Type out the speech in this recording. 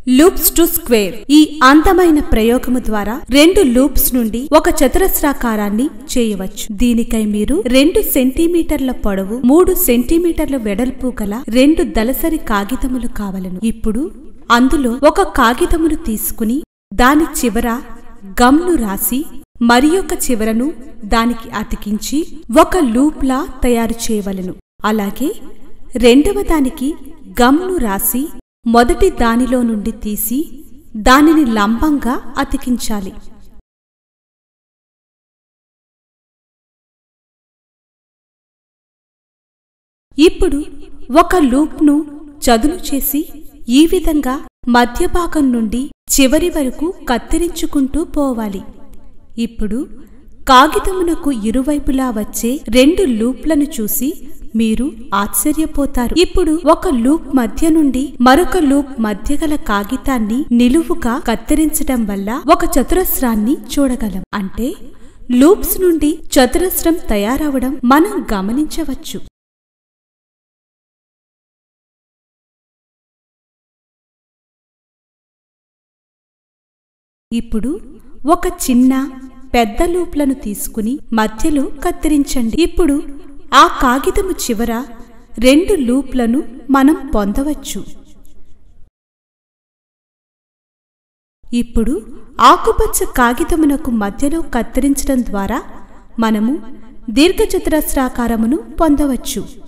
loops to square ఈ అందమైన ప్రయోగము ద్వారా రెండు లూప్స్ నుండి ఒక చతురస్రాకారాన్ని చేయవచ్చు దీనికై మీరు రెండు సెంటీమీటర్ల పొడవు మూడు సెంటీమీటర్ల వెడల్పు గల రెండు దళసరి కాగితములు కావలను ఇప్పుడు అందులో ఒక కాగితమును తీసుకుని దాని చివర గమ్ను రాసి మరి యొక్క చివరను దానికి అతికించి ఒక లూప్లా తయారు చేయవలెను అలాగే రెండవ దానికి గమ్ను రాసి మొదటి దానిలో నుండి తీసి దానిని లంబంగా అతికించాలి ఇప్పుడు ఒక లూప్ను చదును చేసి ఈ విధంగా మధ్యభాగం నుండి చివరి వరకు కత్తిరించుకుంటూ పోవాలి ఇప్పుడు కాగితమునకు ఇరువైపులా వచ్చే రెండు లూప్లను చూసి మీరు ఆశ్చర్యపోతారు ఇప్పుడు ఒక లూప్ మధ్య నుండి మరొక లూప్ మధ్య గల కాగితాన్ని నిలువుగా కత్తిరించడం వల్ల ఒక చతురస్రాన్ని చూడగలం అంటే లూప్స్ నుండి చతురస్రం తయారవడం మనం గమనించవచ్చు ఇప్పుడు ఒక చిన్న పెద్ద లూప్లను తీసుకుని మధ్యలో కత్తిరించండి ఇప్పుడు ఆ కాగితము చివర రెండు లూప్లను మనం పొందవచ్చు ఇప్పుడు ఆకుపచ్చ కాగితమునకు మధ్యలో కత్తిరించడం ద్వారా మనము దీర్ఘచతురస్రాకారమును పొందవచ్చు